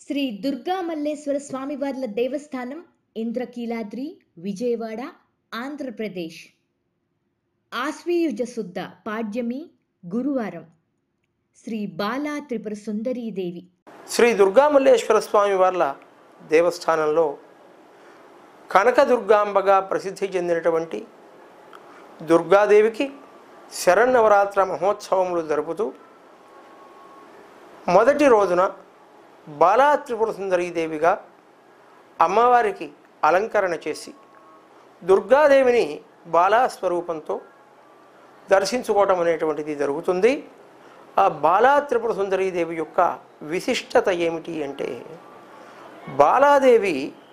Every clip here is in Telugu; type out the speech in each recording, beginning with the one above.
శ్రీ దుర్గా మల్లేశ్వర స్వామివార్ల దేవస్థానం ఇంద్రకీలాద్రి విజయవాడ ఆంధ్రప్రదేశ్ ఆశ్వీయుజ శుద్ధ పాడ్యమి గురువారం శ్రీ బాలా త్రిపుర సుందరీదేవి శ్రీ దుర్గామల్లేశ్వర స్వామి వార్ల దేవస్థానంలో కనకదుర్గాంబగా ప్రసిద్ధి చెందినటువంటి దుర్గాదేవికి శరన్నవరాత్ర మహోత్సవములు జరుపుతూ మొదటి రోజున బాలా త్రిపుర సుందరీదేవిగా అమ్మవారికి అలంకరణ చేసి దుర్గాదేవిని బాలా స్వరూపంతో దర్శించుకోవటం అనేటువంటిది జరుగుతుంది ఆ బాలా త్రిపుర సుందరీదేవి యొక్క విశిష్టత ఏమిటి అంటే బాలాదేవి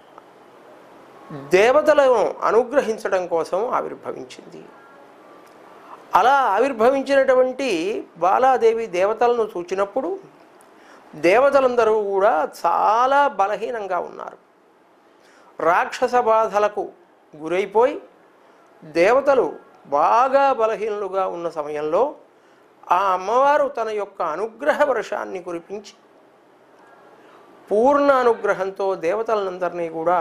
దేవతలను అనుగ్రహించడం కోసం ఆవిర్భవించింది అలా ఆవిర్భవించినటువంటి బాలాదేవి దేవతలను చూచినప్పుడు దేవతలందరూ కూడా చాలా బలహీనంగా ఉన్నారు రాక్షస బాధలకు గురైపోయి దేవతలు బాగా బలహీనులుగా ఉన్న సమయంలో ఆ అమ్మవారు తన యొక్క అనుగ్రహ వర్షాన్ని కురిపించి పూర్ణ అనుగ్రహంతో దేవతలందరినీ కూడా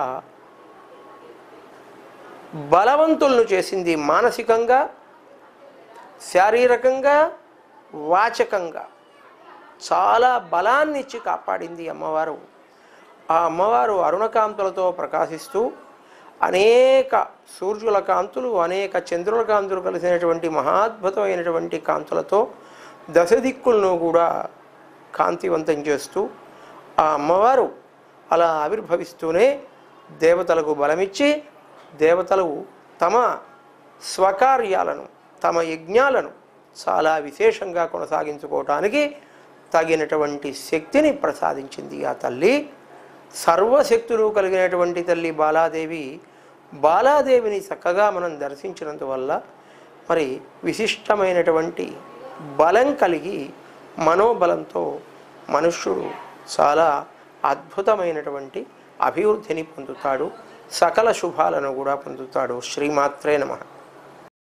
బలవంతులను చేసింది మానసికంగా శారీరకంగా వాచకంగా చాలా బలాన్ని ఇచ్చి కాపాడింది అమ్మవారు ఆ అమ్మవారు అరుణకాంతులతో ప్రకాశిస్తూ అనేక సూర్యుల కాంతులు అనేక చంద్రుల కాంతులు కలిసినటువంటి మహాద్భుతమైనటువంటి కాంతులతో దశ దిక్కులను కూడా కాంతివంతం చేస్తూ ఆ అమ్మవారు అలా ఆవిర్భవిస్తూనే దేవతలకు బలమిచ్చి దేవతలు తమ స్వకార్యాలను తమ యజ్ఞాలను చాలా విశేషంగా కొనసాగించుకోవటానికి తగినటువంటి శక్తిని ప్రసాదించింది ఆ తల్లి సర్వశక్తులు కలిగినటువంటి తల్లి బాలాదేవి బాలాదేవిని చక్కగా మనం దర్శించినందువల్ల మరి విశిష్టమైనటువంటి బలం కలిగి మనోబలంతో మనుష్యుడు చాలా అద్భుతమైనటువంటి అభివృద్ధిని పొందుతాడు సకల శుభాలను కూడా పొందుతాడు శ్రీమాత్రే నమః